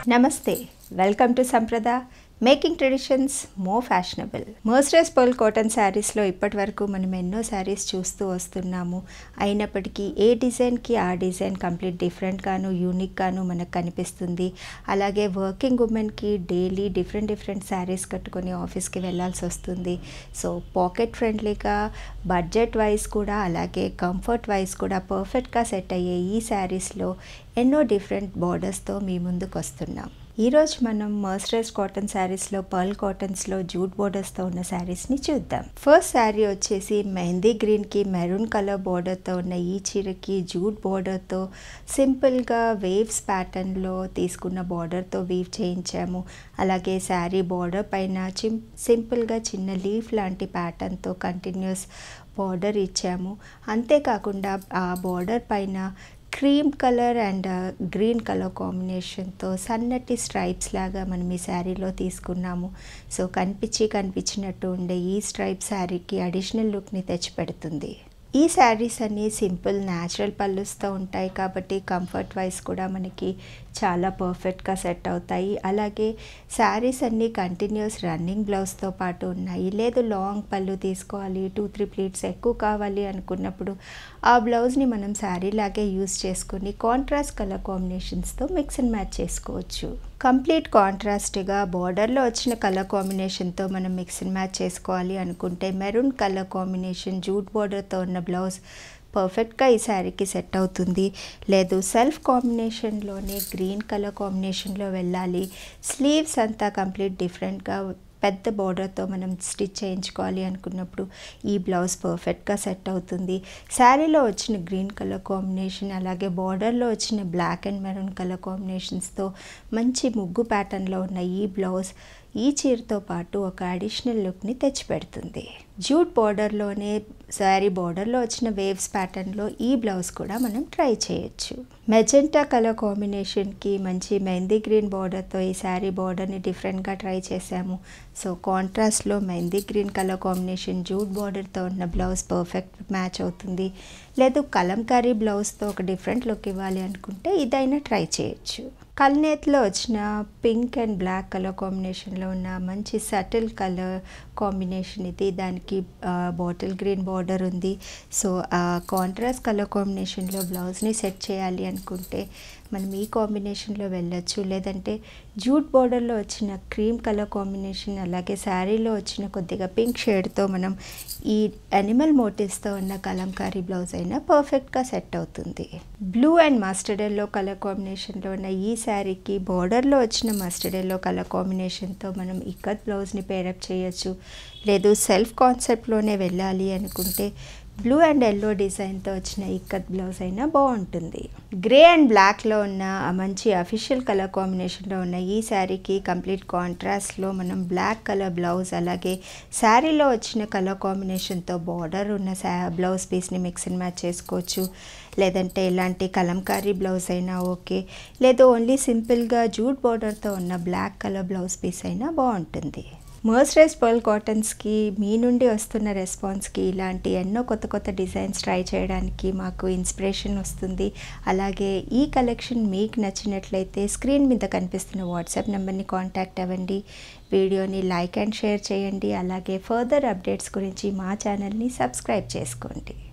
నమస్తే welcome to సంప్రద making traditions more fashionable mercerised pearl cotton శారీస్లో ఇప్పటి వరకు మనం ఎన్నో శారీస్ చూస్తూ వస్తున్నాము అయినప్పటికీ ఏ డిజైన్కి ఆ డిజైన్ కంప్లీట్ డిఫరెంట్గాను యూనిక్గాను మనకు కనిపిస్తుంది అలాగే వర్కింగ్ ఉమెన్కి డైలీ డిఫరెంట్ డిఫరెంట్ శారీస్ కట్టుకొని ఆఫీస్కి వెళ్ళాల్సి వస్తుంది సో పాకెట్ ఫ్రెండ్లీగా బడ్జెట్ వైజ్ కూడా అలాగే కంఫర్ట్ వైజ్ కూడా పర్ఫెక్ట్గా సెట్ అయ్యే ఈ శారీస్లో ఎన్నో డిఫరెంట్ బార్డర్స్తో మీ ముందుకు వస్తున్నాం ఈరోజు మనం మర్సరైజ్ కాటన్ శారీస్లో పర్ల్ కాటన్స్లో జూట్ బోర్డర్స్తో ఉన్న శారీస్ని చూద్దాం ఫస్ట్ శారీ వచ్చేసి మెహందీ గ్రీన్కి మెరూన్ కలర్ బోర్డర్తో ఉన్న ఈ చీరకి జూట్ బోర్డర్తో సింపుల్గా వేవ్స్ ప్యాటర్న్లో తీసుకున్న బార్డర్తో వీవ్ చేయించాము అలాగే శారీ బార్డర్ పైన చిం సింపుల్గా చిన్న లీఫ్ లాంటి ప్యాటర్న్తో కంటిన్యూస్ బార్డర్ ఇచ్చాము అంతేకాకుండా ఆ బార్డర్ పైన cream colour and green colour కాంబినేషన్తో సన్నటి స్ట్రైప్స్ లాగా మనం ఈ శారీలో తీసుకున్నాము సో కనిపించి కనిపించినట్టు ఉండే ఈ స్ట్రైప్ శారీకి అడిషనల్ లుక్ని తెచ్చిపెడుతుంది ఈ శారీస్ అన్నీ సింపుల్ న్యాచురల్ పళ్ళుస్తో ఉంటాయి కాబట్టి కంఫర్ట్ వైజ్ కూడా మనకి చాలా పర్ఫెక్ట్గా సెట్ అవుతాయి అలాగే శారీస్ అన్నీ కంటిన్యూస్ రన్నింగ్ బ్లౌజ్తో పాటు ఉన్నాయి లేదు లాంగ్ పళ్ళు తీసుకోవాలి టూ త్రీ ప్లీట్స్ ఎక్కువ కావాలి అనుకున్నప్పుడు ఆ బ్లౌజ్ని మనం శారీ లాగే యూస్ చేసుకుని కాంట్రాస్ట్ కలర్ కాంబినేషన్స్తో మిక్స్ అండ్ మ్యాచ్ చేసుకోవచ్చు కంప్లీట్ కాంట్రాస్ట్గా బార్డర్లో వచ్చిన కలర్ కాంబినేషన్తో మనం మిక్స్ అండ్ మ్యాచ్ చేసుకోవాలి అనుకుంటే మెరూన్ కలర్ కాంబినేషన్ జూట్ బార్డర్తో ఉన్న బ్లౌజ్ పర్ఫెక్ట్గా ఈ శారీకి సెట్ అవుతుంది లేదు సెల్ఫ్ కాంబినేషన్లోనే గ్రీన్ కలర్ కాంబినేషన్లో వెళ్ళాలి స్లీవ్స్ అంతా కంప్లీట్ డిఫరెంట్గా పెద్ద బార్డర్తో మనం స్టిచ్ చేయించుకోవాలి అనుకున్నప్పుడు ఈ బ్లౌజ్ పర్ఫెక్ట్గా సెట్ అవుతుంది శారీలో వచ్చిన గ్రీన్ కలర్ కాంబినేషన్ అలాగే బార్డర్లో వచ్చిన బ్లాక్ అండ్ మెరూన్ కలర్ కాంబినేషన్స్తో మంచి ముగ్గు ప్యాటర్న్లో ఉన్న ఈ బ్లౌజ్ ఈ చీరతో పాటు ఒక అడిషనల్ లుక్ని తెచ్చిపెడుతుంది జూట్ బార్డర్లోనే శారీ బార్డర్లో వచ్చిన వేవ్స్ ప్యాటర్న్లో ఈ బ్లౌజ్ కూడా మనం ట్రై చేయొచ్చు మెజెంటా కలర్ కాంబినేషన్కి మంచి మెహందీ గ్రీన్ బార్డర్తో ఈ శారీ బార్డర్ని డిఫరెంట్గా ట్రై చేసాము సో కాంట్రాస్ట్లో mehndi green colour combination jute బార్డర్తో ఉన్న బ్లౌజ్ పర్ఫెక్ట్ మ్యాచ్ అవుతుంది లేదు కలంకారీ బ్లౌజ్తో ఒక డిఫరెంట్ లుక్ ఇవ్వాలి అనుకుంటే ఇదైనా ట్రై చేయొచ్చు కల్నేత్లో వచ్చిన పింక్ అండ్ బ్లాక్ కలర్ కాంబినేషన్లో ఉన్న మంచి సటిల్ కలర్ కాంబినేషన్ ఇది దానికి బాటిల్ గ్రీన్ బార్డర్ ఉంది సో ఆ కాంట్రాస్ట్ కలర్ కాంబినేషన్లో బ్లౌజ్ని సెట్ చేయాలి అనుకుంటే మనం ఈ కాంబినేషన్లో వెళ్ళొచ్చు లేదంటే జూట్ బార్డర్లో వచ్చిన క్రీమ్ కలర్ కాంబినేషన్ అలాగే శారీలో వచ్చిన కొద్దిగా పింక్ షేడ్తో మనం ఈ అనిమల్ మోటివ్స్తో ఉన్న కలంకారీ బ్లౌజ్ అయినా పర్ఫెక్ట్గా సెట్ అవుతుంది blue and mustard yellow colour కాంబినేషన్లో ఉన్న ఈ శారీకి బార్డర్లో వచ్చిన మస్టర్డ్ ఎల్లో కలర్ కాంబినేషన్తో మనం ఇక్కత్ బ్లౌజ్ని పేరప్ చేయొచ్చు లేదు సెల్ఫ్ కాన్సెప్ట్లోనే వెళ్ళాలి అనుకుంటే బ్లూ అండ్ ఎల్లో డిజైన్తో వచ్చిన ఇక్కత్ బ్లౌజ్ అయినా బాగుంటుంది గ్రే అండ్ బ్లాక్లో ఉన్న మంచి అఫీషియల్ కలర్ కాంబినేషన్లో ఉన్న ఈ శారీకి కంప్లీట్ కాంట్రాస్ట్లో మనం బ్లాక్ కలర్ బ్లౌజ్ అలాగే శారీలో వచ్చిన కలర్ కాంబినేషన్తో బార్డర్ ఉన్న శా బ్లౌజ్ పీస్ని మిక్స్ అండ్ మ్యాచ్ చేసుకోవచ్చు లేదంటే ఇలాంటి కలంకారీ బ్లౌజ్ అయినా ఓకే లేదు ఓన్లీ సింపుల్గా జూట్ బార్డర్తో ఉన్న బ్లాక్ కలర్ బ్లౌజ్ పీస్ అయినా బాగుంటుంది మర్సరైజ్ పర్ల్ కాటన్స్కి మీ నుండి వస్తున్న రెస్పాన్స్కి ఇలాంటి ఎన్నో కొత్త కొత్త డిజైన్స్ ట్రై చేయడానికి మాకు ఇన్స్పిరేషన్ వస్తుంది అలాగే ఈ కలెక్షన్ మీకు నచ్చినట్లయితే స్క్రీన్ మీద కనిపిస్తున్న వాట్సాప్ నెంబర్ని కాంటాక్ట్ అవ్వండి వీడియోని లైక్ అండ్ షేర్ చేయండి అలాగే ఫర్దర్ అప్డేట్స్ గురించి మా ఛానల్ని సబ్స్క్రైబ్ చేసుకోండి